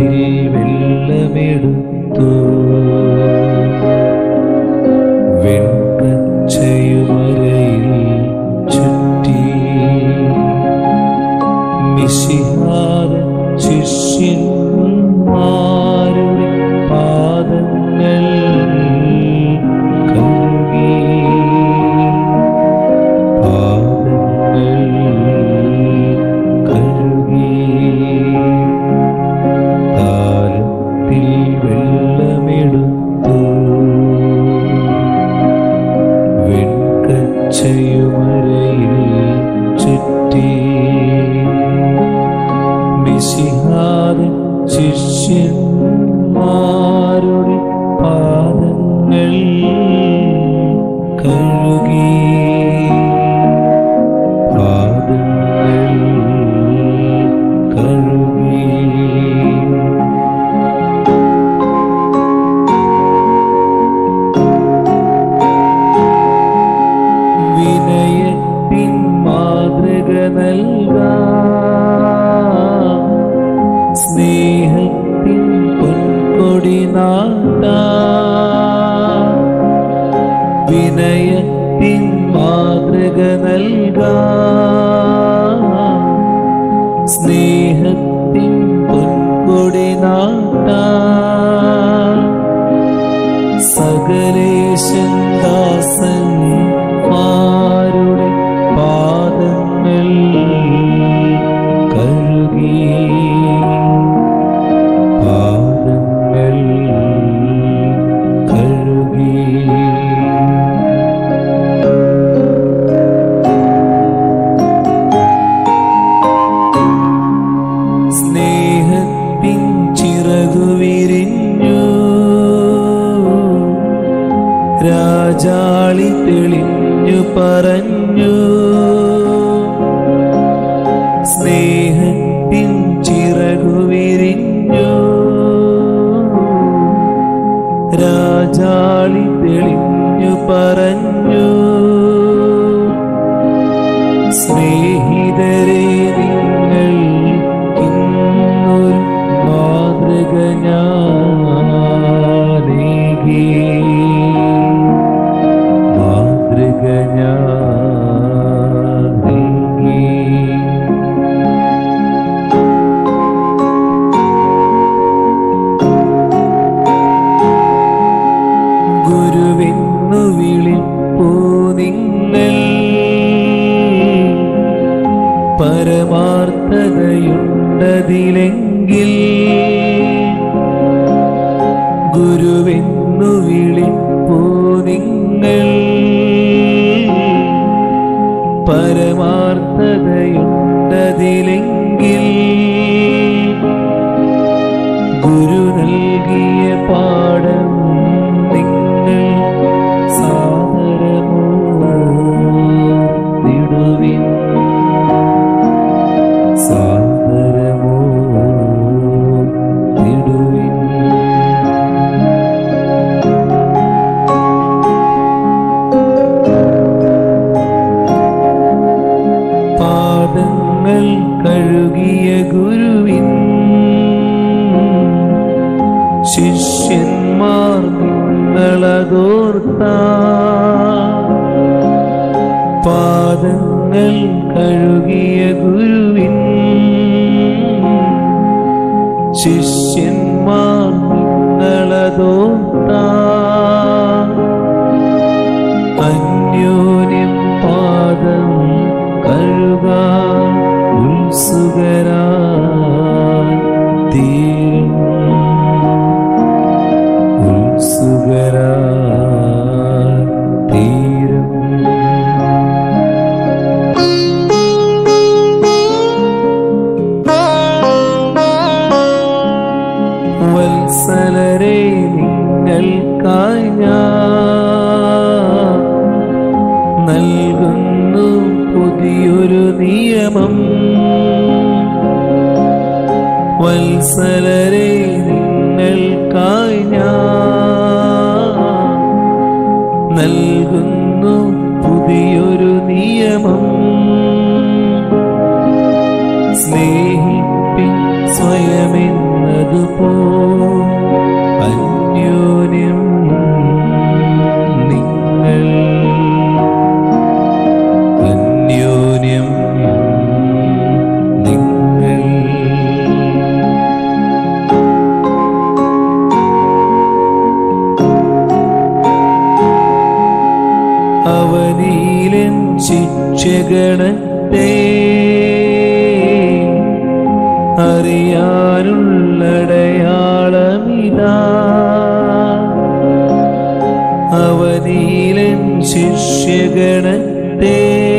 താലത്തിൽ വെള്ളമെടുത്തു വെൺകച്ചയുമരയിൽ ചുറ്റി മിശിഹാര ശിഷ്യന്മാരുടെ പാദങ്ങൾ കഴുകി പാദങ്ങൾ കഴുകി താലത്തിൽ വെള്ളമെടുത്തു വെൺകച്ചയുമരയിൽ ചുറ്റി മിശിഹാദൻ ശിഷ്യന്മാരുടെ പാദങ്ങൾ കഴുകി പാദങ്ങൾ കഴുകി വിനയത്തിൻ മാതൃക നൽകാം സ്നേഹത്തിൻ പൊൻകൊടി നാട്ടാം വിനയത്തിൻ മാതൃക നൽകാം സ്നേഹത്തിൻ പൊൻകൊടി നാട്ടാം സകലേശൻ ദാസൻ മാരുടെ പാദങ്ങൾ കഴുകി പാദങ്ങൾ കഴുകി സ്നേഹത്തിൻ ചിറകു വിരിഞ്ഞു രാജാളി തെളിഞ്ഞു പറഞ്ഞു സ്നേഹത്തിൻ ചിറകു വിരിഞ്ഞു രാജാളി തെളിഞ്ഞു പറഞ്ഞു സ്നേഹിതരെ നിങ്ങൾ ഇന്നൊരു മാതൃക ഞാനേകി മാതൃക ഞാനേകി ഗുരുവെന്നു വിളിപ്പൂ നിങ്ങൾ പരമാർത്ഥതയുണ്ടതിലെങ്കിൽ ഗുരുവെന്നു വിളിപ്പൂ നിങ്ങൾ പരമാർത്ഥതയുണ്ടതിലെങ്കിൽ ഗുരു നൽകിയ പാഠം നിങ്ങൾ സാദരമോടുവിൻ സാദരമോടുവിൻ പാദങ്ങൾ കഴുകിയ ഗുരുവിൻ ശിഷ്യന്മാർ നിങ്ങളതോർത്ത പാദങ്ങൾ കഴുകിയ ഗുരുവിൻ ശിഷ്യന്മാർ നിങ്ങളതോർത്ത അന്യോന്യം പാദം കഴുകാൻ ഉത്സുകരാൻ തീരും ഉത്സുകരാൻ തീരും വത്സലരെ നിങ്ങൾക്കായി ഞാൻ നൽകുന്നു പുതിയൊരു നിയമം വത്സലരെ നിങ്ങൾക്കായി ഞാൻ നൽകുന്നു പുതിയൊരു നിയമം സ്നേഹിപ്പിൻ സ്വയമെന്നത് എന്നതുപോ അന്യോന്യം നിങ്ങൾ അന്യോന്യം നിങ്ങൾ അവനീലൻ ശിക്ഷകണത്തെ അറിയാനുള്ളടയാളമിതാ അവനീലൻ ശിഷ്യഗണത്തെ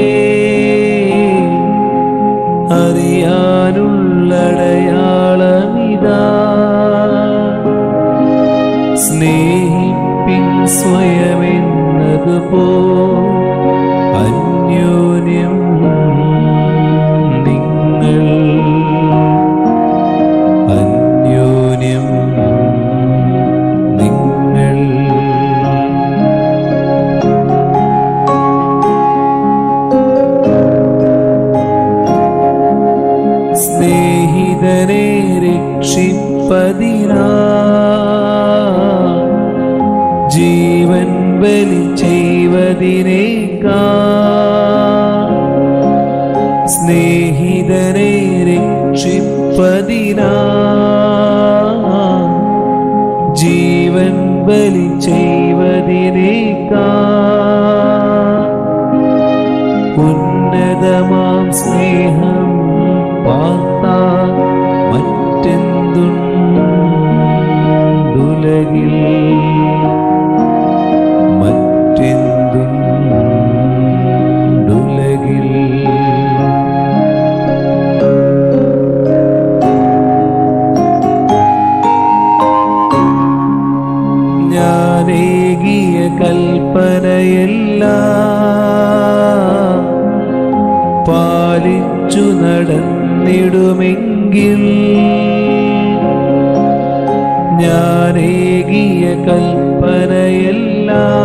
അറിയാനുള്ളടയാളമിതാ സ്നേഹിപ്പിൻ സ്വയമെന്നതുപോ അന്യോന്യം നിങ്ങൾ അന്യോന്യം നിങ്ങൾ സ്നേഹിതനെ രക്ഷിപ്പതിനാ ജീവൻ ബലി ചെയ്വതിനേക്കാ സ്നേഹിതനെ രക്ഷിപ്പതിനാ ജീവൻ ബലി ചെയ്വതിനേക്കാ ഉന്നതമാം സ്നേഹം പാർത്ത മറ്റെന്തുണ്ടുലകിൽ മറ്റെന്തുണ്ടുലകിൽ ഞാനേകിയ കൽപ്പനയെല്ലാം പാലിച്ചു നടന്നിടുമെങ്കിൽ ഞാനേകിയ കൽപ്പനയെല്ലാം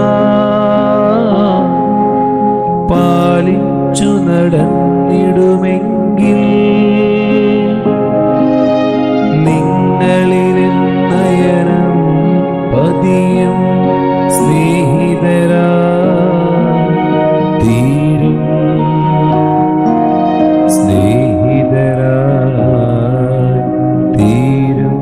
പാലിച്ചു നടന്നിടുമെങ്കിൽ നിങ്ങളിൽ നയനം പതിയും സ്നേഹിതരാ തീരും സ്നേഹിതരാ തീരും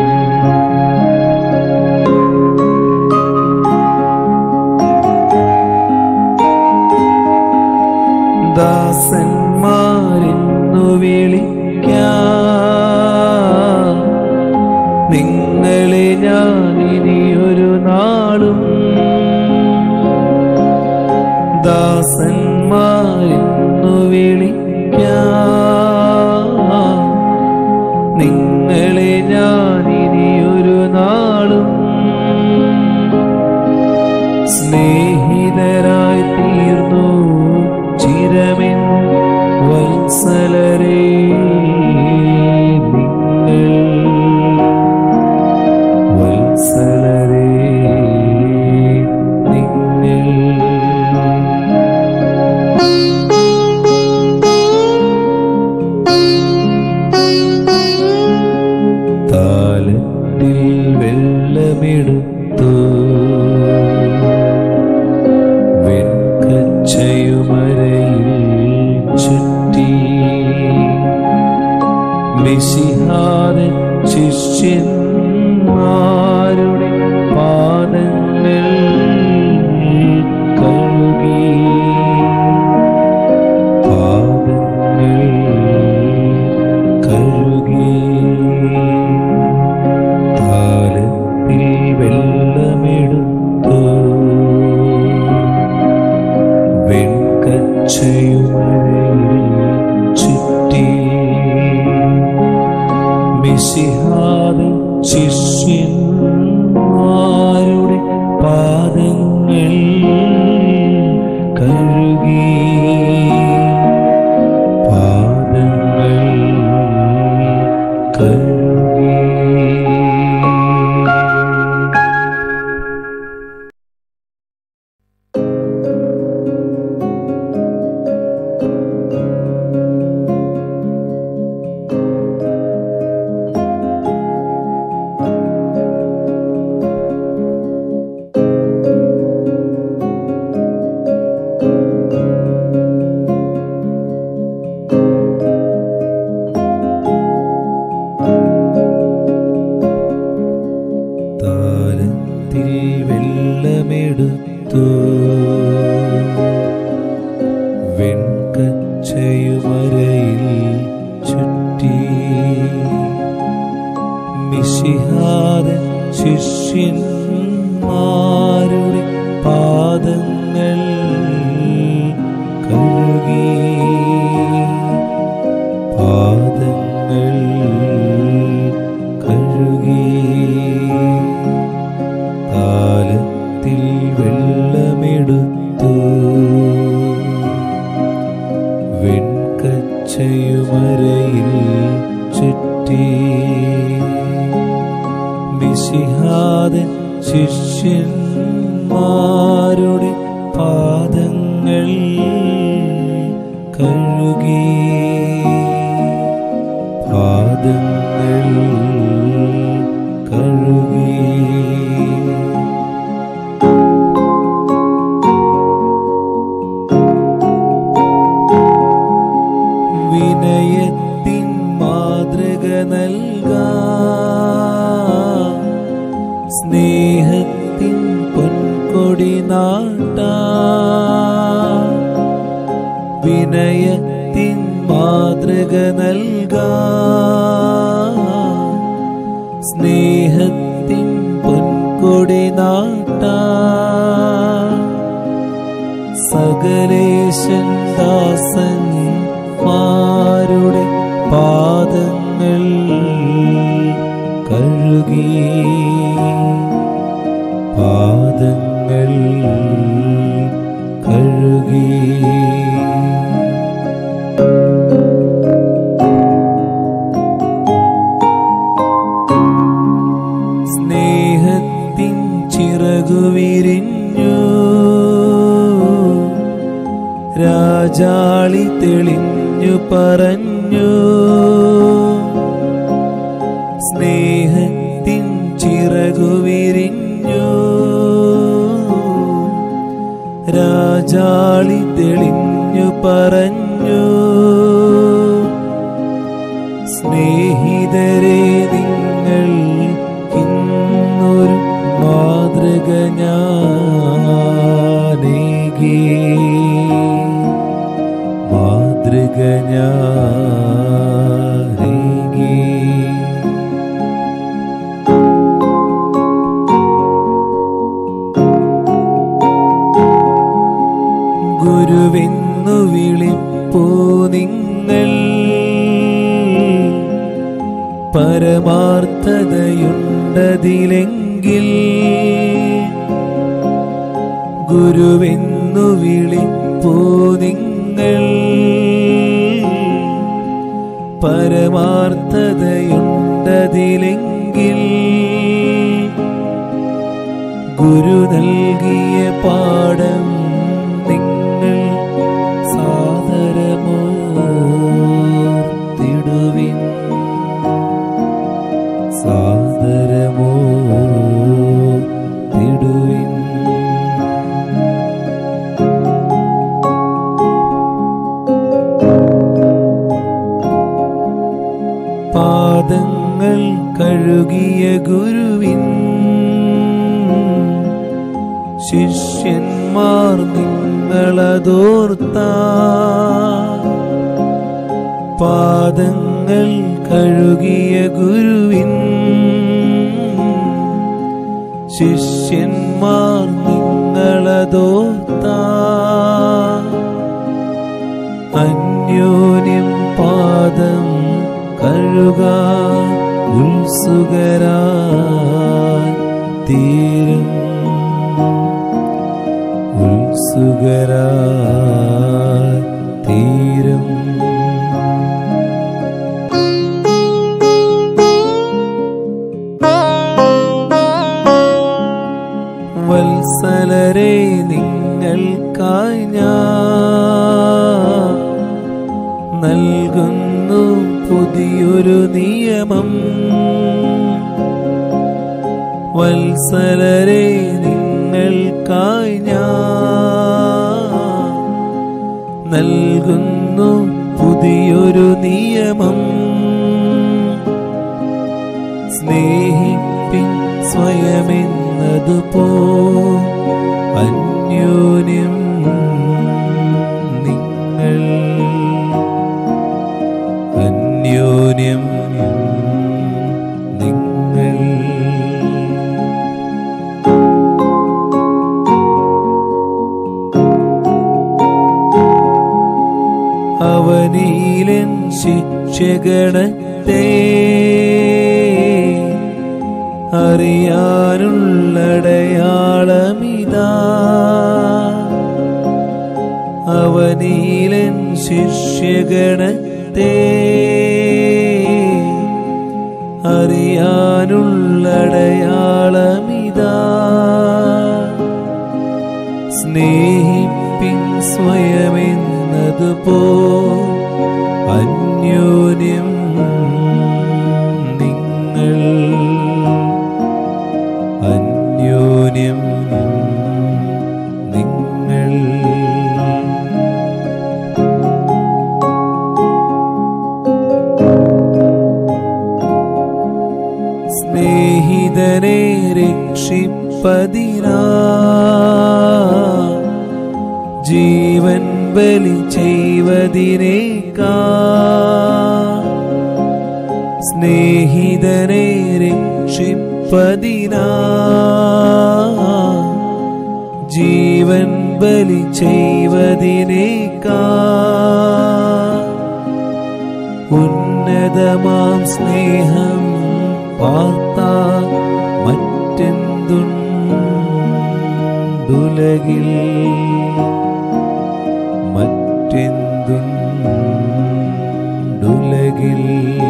ദാസന്മാരെന്നു വിളിക്കാം നിങ്ങളെ ഞാൻ ഇനിയൊരു നാളും ദാസന്മാരെന്നു വിളിക്കാം നിങ്ങളെ ഞാൻ ഇനിയൊരു നാളും സ്നേഹിതരായി തീർന്നു ചിരമിൻ വത്സലരേ നിങ്ങൾ വത്സലരേ നിങ്ങൾ താലത്തിൽ വെള്ളമെടുത്തു വെൺകച്ചയുമരയിൽ ചുറ്റി മിശിഹാരൻ ശിഷ്യന്മാരുടെ പാദങ്ങൾ കഴുകി പാദങ്ങൾ കഴുകി താലത്തിൽ വെള്ളമെടുത്തു വെൺകച്ചയുമരയിൽ ചുറ്റി മിശിഹാദൻ ശിഷ്യന്മാരുടെ പാദങ്ങൾ കഴുകി പാദങ്ങൾ കഴുകി മിശിഹാദ ശിഷ്യന്മാരുടെ പാദങ്ങൾ കഴുകി പാദങ്ങൾ കഴുകി കാലത്തിൽ വെള്ളമെടുത്തു വെൺകച്ചയുമരയിൽ ചുറ്റി മിശിഹാദൻ ശിഷ്യന്മാരുടെ പാദങ്ങൾ കഴുകി പാദങ്ങൾ കഴുകി വിനയത്തിൻ മാതൃക നൽകാ സ്നേഹത്തിൻ പൊൻകൊടി നാട്ടാ വിനയത്തിൻ മാതൃക നൽകാ സ്നേഹത്തിൻ പൊൻകൊടി നാട്ടാ സകലേശൻ ദാസൻ മാരുടെ പാദങ്ങൾ കഴുകി പാദങ്ങൾ കഴുകി സ്നേഹത്തിൻ ചിറകു വിരിഞ്ഞു രാജാളി തെളിഞ്ഞു പറഞ്ഞു സ്നേഹത്തിൻ ചിറകു വിരിഞ്ഞു രാജാളി തെളിഞ്ഞു പറഞ്ഞു സ്നേഹിതരെ നിങ്ങൾ ഇന്നൊരു മാതൃക ഞാനേകി മാതൃക ഞാനേകി ഗുരുവെന്നു വിളിപ്പോ നിങ്ങൾ പരമാർത്ഥതയുണ്ടതിലെങ്കിൽ ഗുരുവെന്നു വിളിപ്പോ നിങ്ങൾ പരമാർത്ഥതയുണ്ടതിലെങ്കിൽ ഗുരു നൽകിയ പാഠം നിങ്ങൾ സാദരമോർത്തിടുവിൻ സാദരമോർത്തിടുവിൻ പാദങ്ങൾ കഴുകിയ ഗുരുവിൻ ശിഷ്യന്മാർ നിങ്ങളതോർത്ത പാദങ്ങൾ കഴുകിയ ഗുരുവിൻ ശിഷ്യന്മാർ നിങ്ങളതോർത്ത അന്യോന്യം പാദം കഴുക ഉത്സുകരാ തീരും ഉത്സുകരാ തീരും വത്സലരെ നിങ്ങൾക്കായി ഞാൻ നൽകുന്നു പുതിയൊരു നിയമം വത്സലരെ നിങ്ങൾക്കായി ഞാൻ നൽകുന്നു പുതിയൊരു നിയമം സ്നേഹിപ്പിൻ സ്വയമെന്നതുപോ അന്യോന്യം നിങ്ങൾ അന്യോന്യം നിങ്ങൾ ശിക്ഷഗണത്തെ അറിയാനുള്ളടയാളമിതാ അവനീലൻ ശിഷ്യഗണത്തെ അറിയാനുള്ളടയാളമിതാ സ്നേഹിപ്പിൻ സ്വയമെന്നതുപോ അന്യോന്യം നിങ്ങൾ അന്യോന്യം നിങ്ങൾ സ്നേഹിതനെ രക്ഷിപ്പതിനാ ജീവൻ ബലി ചെയ്വതിനേക്കാ സ്നേഹിതനെ രക്ഷിപ്പതിനാ ജീവൻ ബലി ചെയ്വതിനേക്കാ ഉന്നതമാം സ്നേഹം പാർത്ത മറ്റെന്തുണ്ടുലകിൽ മറ്റെന്തുണ്ടുലകിൽ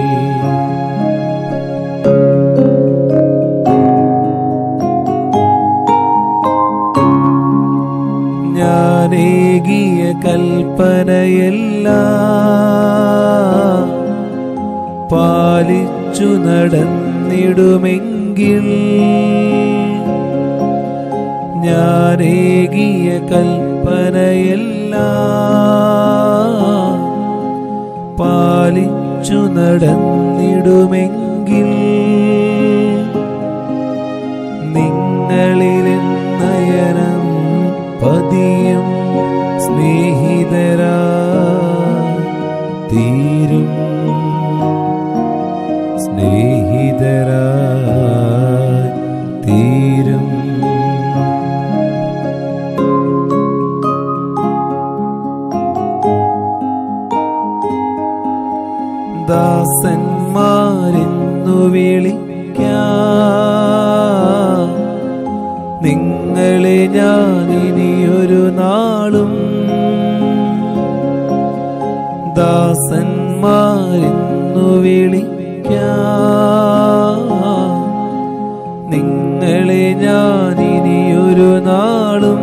ഞാനേകിയ കൽപ്പനയെല്ലാം പാലിച്ചു നടന്നിടുമെങ്കിൽ ഞാനേകിയ കൽപ്പനയെല്ലാം പാലിച്ചു നടന്നിടുമെങ്കിൽ നിങ്ങളിൽ നയനം പതിയും സ്നേഹിതരാ തീരും സ്നേഹിതരാ തീരും ദാസന്മാരെന്നു വിളിക്ക നിങ്ങളെ ഞാൻ ഇനിയൊരു നാളും ദാസന്മാരെന്നു വിളിക്ക നിങ്ങളെ ഞാൻ ഇനിയൊരു നാളും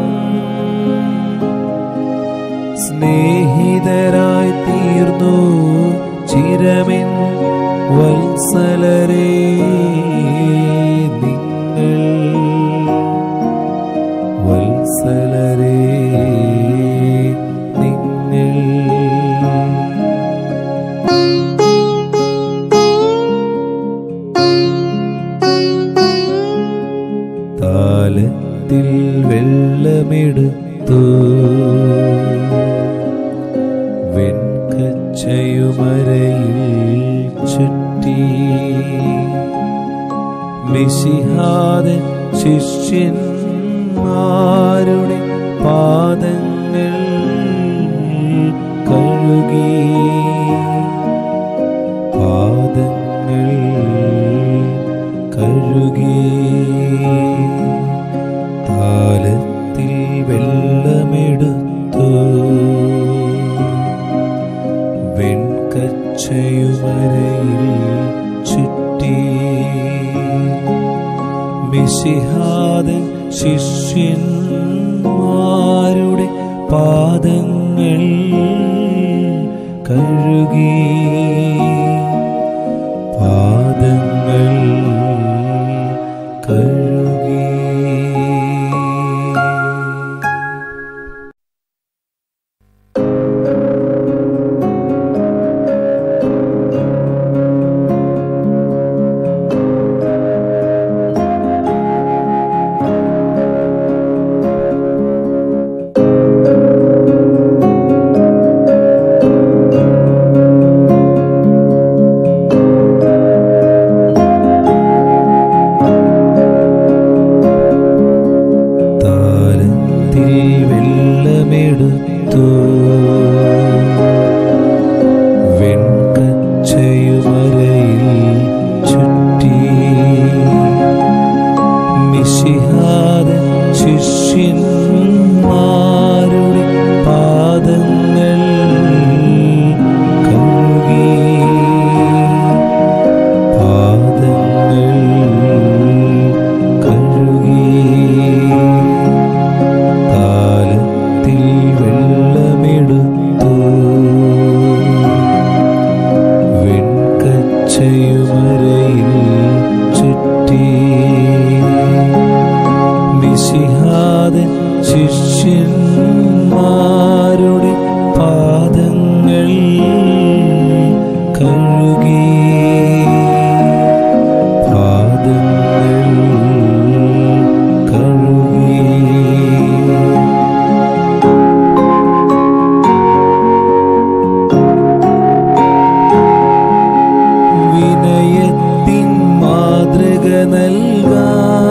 സ്നേഹിതരായി തീർന്നു ചിരമിൻ വത്സലരേ നിങ്ങൾ വത്സലരേ നിങ്ങൾ താലത്തിൽ വെള്ളമെടുത്തു വെൺകച്ചയുമരയിൽ ചുറ്റി മിശിഹാദൻ ശിഷ്യന്മാരുടെ പാദങ്ങൾ കഴുകി പാദങ്ങൾ കഴുകി താലത്തിൽ വെള്ളമെടുത്തു വെൺകച്ചയുമരയിൽ ചുറ്റി മിശിഹാദൻ ശിഷ്യന്മാരുടെ പാദങ്ങൾ കഴുകി പാദങ്ങൾ കഴുകി വലയിൽ ചുറ്റി മിശിഹാദൻ ശിഷ്യന്മാരുടെ പാദങ്ങൾ കഴുകി പാദങ്ങൾ കഴുകി വിനയത്തിൻ മാതൃക നൽകാ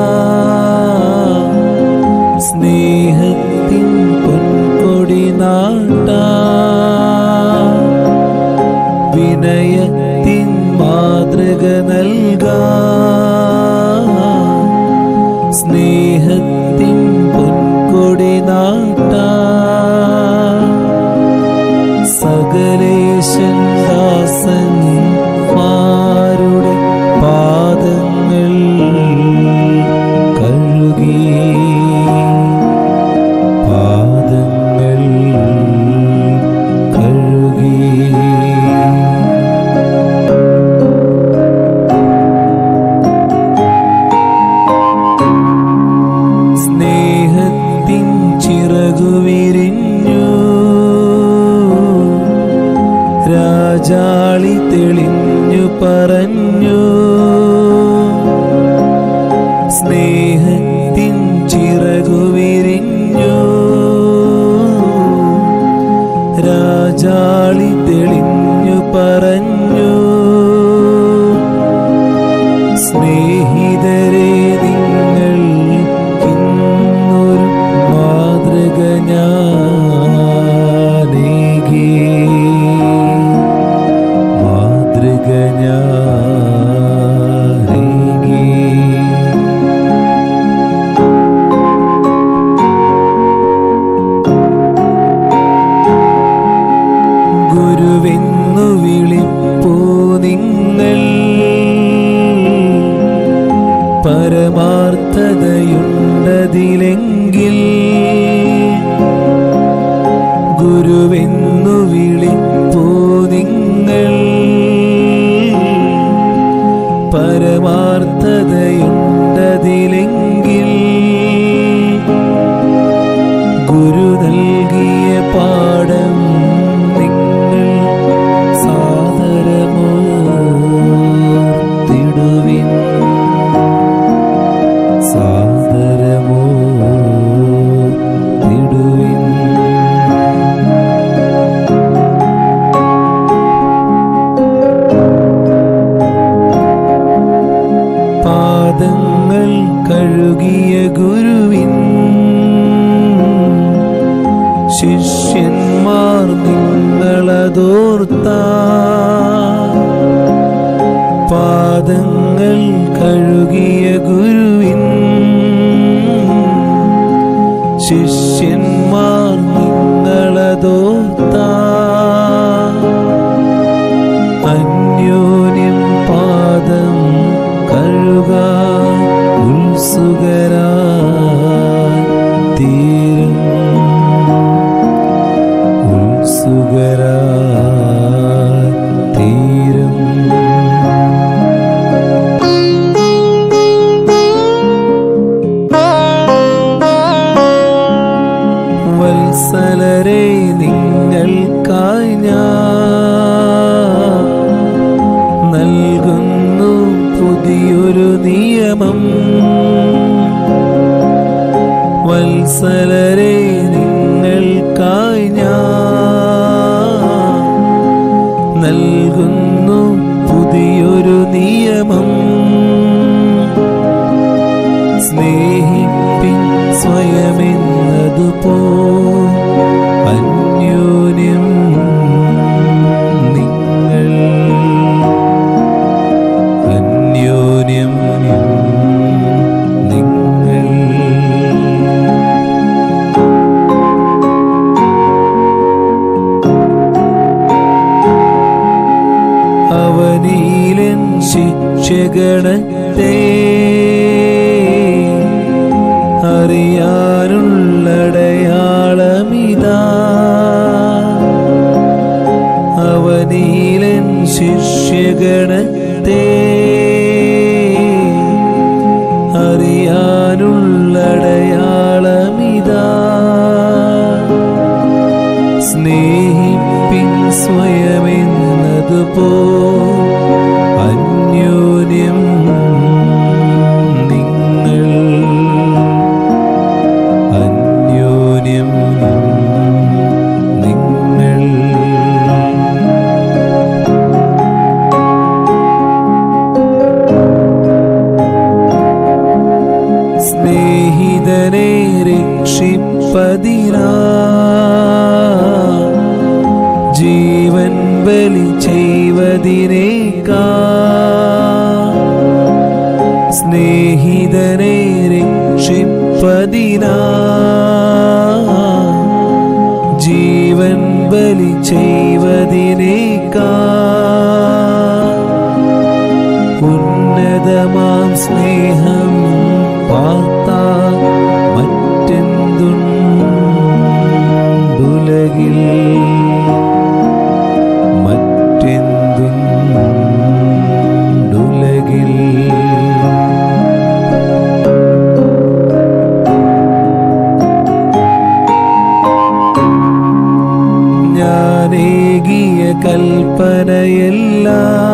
സ്നേഹത്തിൻ പൊൻകൊടി നാട്ടാ വിനയത്തിൻ മാതൃക നൽകാ സ്നേഹത്തിൻ പൊൻകൊടി നാട്ടാ സകലേശൻ ദാസൻ മാരുടെ പാദങ്ങൾ കഴുകി പാദങ്ങൾ കഴുകി സ്നേഹത്തിൻ ചിറകു വിരിഞ്ഞു രാജാളി തെളിഞ്ഞു പറഞ്ഞു സ്നേഹത്തിൻ ചിറകു വിരിഞ്ഞു രാജാളി തെളിഞ്ഞു പറഞ്ഞു സ്നേഹിതരെ നിങ്ങൾ ഇന്നൊരു മാതൃക ഞാനേകി മാതൃക ഞാനേകി ഗുരുവെന്നു വിളിപ്പൂ നിങ്ങൾ പരമാർത്ഥതയുണ്ടതിലെങ്കിൽ ഗുരുവെന്നു വിളിപ്പൂ നിങ്ങൾ പരമാർത്ഥതയുണ്ടതിലെങ്കിൽ ഗുരു നൽകിയ പാഠം നിങ്ങൾ സാദരമോർത്തിടുവിൻ സാദരമോർത്തിടുവിൻ പാദങ്ങൾ കഴുകിയ ഗുരുവിൻ ശിഷ്യന്മാർ നിങ്ങളതോർത്ത പാദങ്ങൾ കഴുകിയ ഗുരുവിൻ ശിഷ്യന്മാർ നിങ്ങളതോർത്ത അന്യോന്യം പാദം കഴുക ഉത്സുകരാ തീരും ഉത്സുകരാ തീരും വത്സലരെ നിങ്ങൾക്കായി ഞാൻ നൽകുന്നു പുതിയൊരു നിയമം വത്സലരെ നിങ്ങൾക്കായി ഞാൻ നൽകുന്നു പുതിയൊരു നിയമം സ്നേഹിപ്പിൻ സ്വയമെന്നതുപോ അന്യോന്യം നിങ്ങൾ അന്യോന്യം നിങ്ങൾ അവനീലൻ ശിക്ഷകണത്തെ അറിയാനുള്ളടയാളമിതാ അവ- അവനീലൻ ശിഷ്യഗണത്തെ അറിയാനുള്ളടയാളമിതാ അവനീലൻ ശിഷ്യഗണത്തെ അറിയാനുള്ളടയാളമിതാ അവനീലൻ ശിഷ്യഗണത്തെ അറിയാനുള്ളടയാളമിതാ അവനീലൻ ശിഷ്യഗണത്തെ അറിയാനുള്ളടയാളമിതാ അവനീലൻ ശിഷ്യഗണത്തെ അറിയാനുള്ളടയാളമിതാ അവനീലൻ ശിഷ്യഗണത്തെ സ്നേഹിതനെ രക്ഷിപ്പതിനാ ജീവൻ ബലി ചെയ്വതിനേക്കാ സ്നേഹിതനെ രക്ഷിപ്പതിനാ ജീവൻ ബലി ചെയ്വതിനേക്കാ ഉന്നതമാം സ്നേഹം പാർത്താ മറ്റെന്തുണ്ടുലകിൽ മറ്റെന്തുണ്ടുലകിൽ ഞാനേകിയ കൽപ്പനയല്ല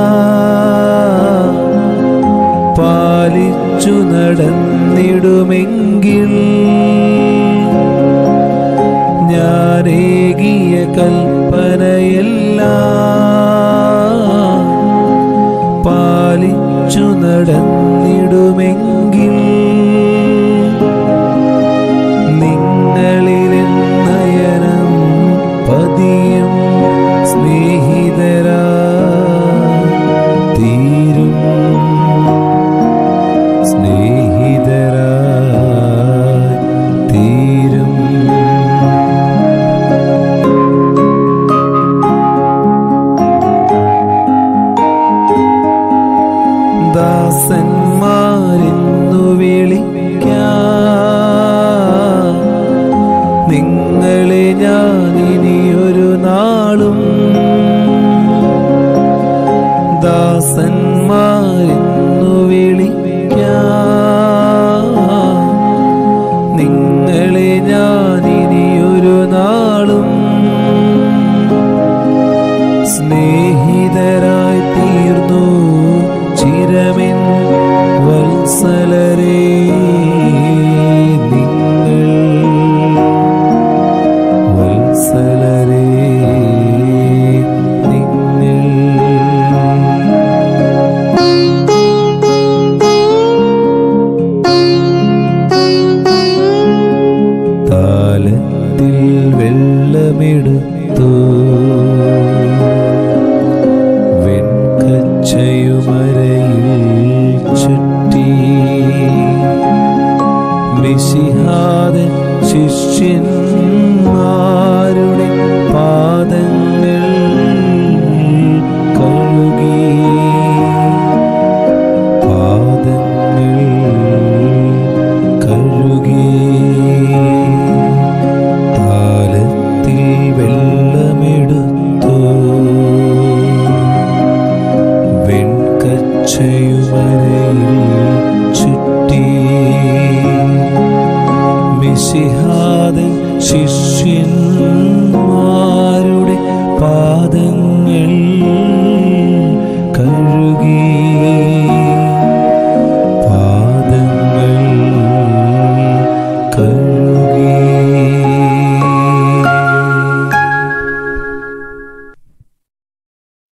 പാലിച്ചു നടന്നിടുമെങ്കിൽ ഞാനേകിയ കൽപ്പനയല്ല പാലിച്ചു നടന്നിടുമെങ്കിൽ നിങ്ങളിലെ നയനം പതിയും സ്നേഹിതരാ തീരും സ്നേഹിതരാ തീരും ദാസന്മാരെന്നു വിളിക്കാം നിങ്ങളെ ഞാൻ ഇനിയൊരു നാളും ദാസന്മാരെന്നു വിളിക്കാം നിങ്ങളെ ഞാൻ ഇനിയൊരു നാളും സ്നേഹിതരായി തീർന്നു ചിരമിൻ വത്സലരേ നിങ്ങൾ വത്സലരേ നിങ്ങൾ താലത്തിൽ വെള്ളമെടുത്തു വെൺകച്ചയുമരയിൽ ചുറ്റി മിശിഹാദ ശിഷ്യന്മാരുടെ പാദങ്ങൾ കഴുകി പാദങ്ങൾ കഴുകി താലത്തിൽ വെള്ളമെടുത്തു വെൺകച്ചയുമരയിൽ ചുറ്റി മിശിഹ